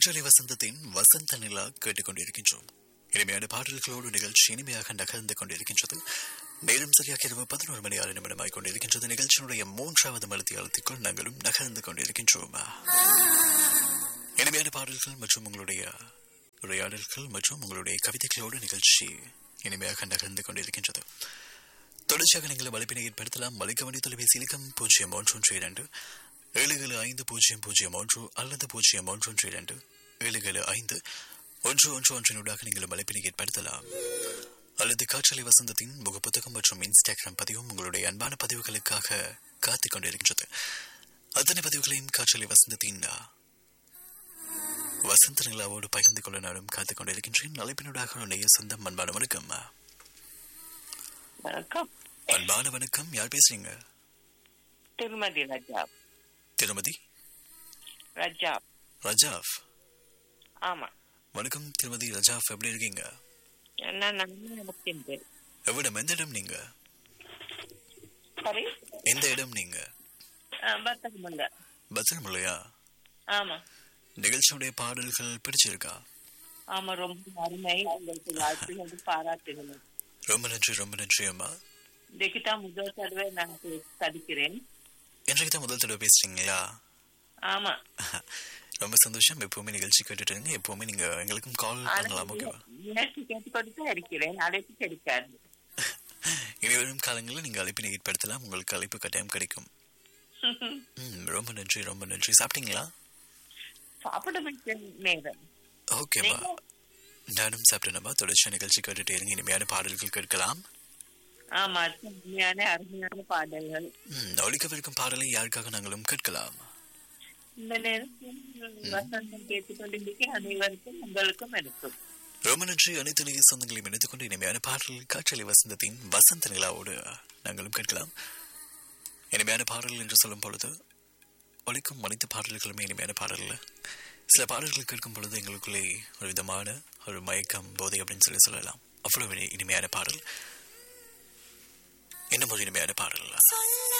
காற்றலை வசந்தத்தின் வசந்த நிலா கேட்டுக்கொண்டிருக்கின்றோம் இனிமையான பாடல்களோடு நிகழ்ச்சி இனிமையாக நகர்ந்து கொண்டிருக்கின்றது நேரம் சரியாக இரவு பதினோரு மணி ஆறு நிமிடமாய் கொண்டிருக்கின்றது நிகழ்ச்சியினுடைய மூன்றாவது மலத்தியாலத்திற்குள் நாங்களும் நகர்ந்து கொண்டிருக்கின்றோம் இனிமையான பாடல்கள் மற்றும் உங்களுடைய உரையாடல்கள் மற்றும் உங்களுடைய கவிதைகளோடு நிகழ்ச்சி இனிமையாக நகர்ந்து கொண்டிருக்கின்றது தொடர்ச்சியாக நீங்கள் வலைப்பினை ஏற்படுத்தலாம் வலைக்கவனி தொலைபேசி இலக்கம் பூஜ்ஜியம் ஒன்று ஒன்று இரண்டு ஏழு ஏழு ஐந்து பூஜ்ஜியம் பூஜ்ஜியம் ஒன்று அல்லது பூஜ்ஜியம் ஒன்று ஒன்று இரண்டு ஏழு ஏழு ஐந்து ஒன்று ஒன்று ஒன்றினூடாக நீங்கள் வலைப்பினை ஏற்படுத்தலாம் அல்லது காற்றலை வசந்தத்தின் முகப்புத்தகம் மற்றும் இன்ஸ்டாகிராம் பதிவும் உங்களுடைய அன்பான பதிவுகளுக்காக காத்துக் கொண்டிருக்கின்றது அத்தனை பதிவுகளையும் காற்றலை வசந்தத்தின் வசந்த நிலாவோடு பகிர்ந்து கொள்ள நானும் காத்துக் கொண்டிருக்கின்றேன் அழைப்பினூடாக உன்னுடைய சொந்தம் அன்பான வணக்கம் வணக்கம் அன்பான வணக்கம் யார் பேசுறீங்க திருமதி ரஜாப் திருமதி ரஜாப் ரஜாஃப் ஆமா வணக்கம் திருமதி ரஜாஃப் எப்படி இருக்கீங்க நான் நல்லா நடத்தின் பேர் எவ்விடம் எந்த இடம் நீங்க சரி எந்த இடம் நீங்க பத்தகமல்ல பத்திரமில்லையா ஆமா நிகழ்ச்சியுடைய பாடல்கள் பிடிச்சிருக்கா ஆமா ரொம்ப அருமை உங்களுக்கு வாழ்த்துகள் பாராட்டுகிறேன் ரொம்ப நன்றி ரொம்ப நன்றி அம்மா இன்னைக்கு தான் முதல் தடவை நான் தடுக்கிறேன் இன்றைக்கு தான் முதல் தடவை பேசுறீங்களா ஆமா ரொம்ப சந்தோஷம் எப்பவுமே நிகழ்ச்சி கேட்டுட்டு இருங்க எப்பவுமே நீங்க எங்களுக்கும் கால் பண்ணலாம் ஓகேவா நேற்று கேட்டுக்கொண்டு தான் இருக்கிறேன் அழைப்பு கிடைக்காது இனி வரும் காலங்களில் நீங்க அழைப்பினை ஏற்படுத்தலாம் உங்களுக்கு அழைப்பு கட்டாயம் கிடைக்கும் ம், ரொம்ப நன்றி ரொம்ப நன்றி சாப்பிட்டீங்களா சாப்பிட வைக்க நேரம் ஓகேவா நானும் சாப்பிட்டேனம்மா தொடர்ச்சியா நிகழ்ச்சி கேட்டுட்டே இருங்க இனிமையான பாடல்கள் கேட்கலாம் ஆமா அருமையான அருமையான பாடல்கள் ம், ஒலிக்கவிருக்கும் பாடலை யாருக்காக நாங்களும் கேட்கலாம் இந்த நேரத்தில் வசந்தம் கேட்டுக்கொண்டிருக்க அனைவருக்கும் உங்களுக்கும் எனக்கும் ரொம்ப நன்றி அனைத்து நிதி சொந்தங்களையும் இணைத்துக் கொண்டு இனிமையான பாடல் காற்றலை வசந்தத்தின் வசந்த நிலாவோடு நாங்களும் கேட்கலாம் இனிமையான பாடல் என்று சொல்லும் பொழுது ஒலிக்கும் அனைத்து பாடல்களுமே இனிமையான பாடல்கள் சில பாடல்கள் கேட்கும் பொழுது எங்களுக்குள்ளே ஒரு விதமான ஒரு மயக்கம் போதை அப்படின்னு சொல்லி சொல்லலாம் அவ்வளவு இனி- இனிமையான பாடல் இன்னும் ஒரு இனிமையான பாடல் சொல்ல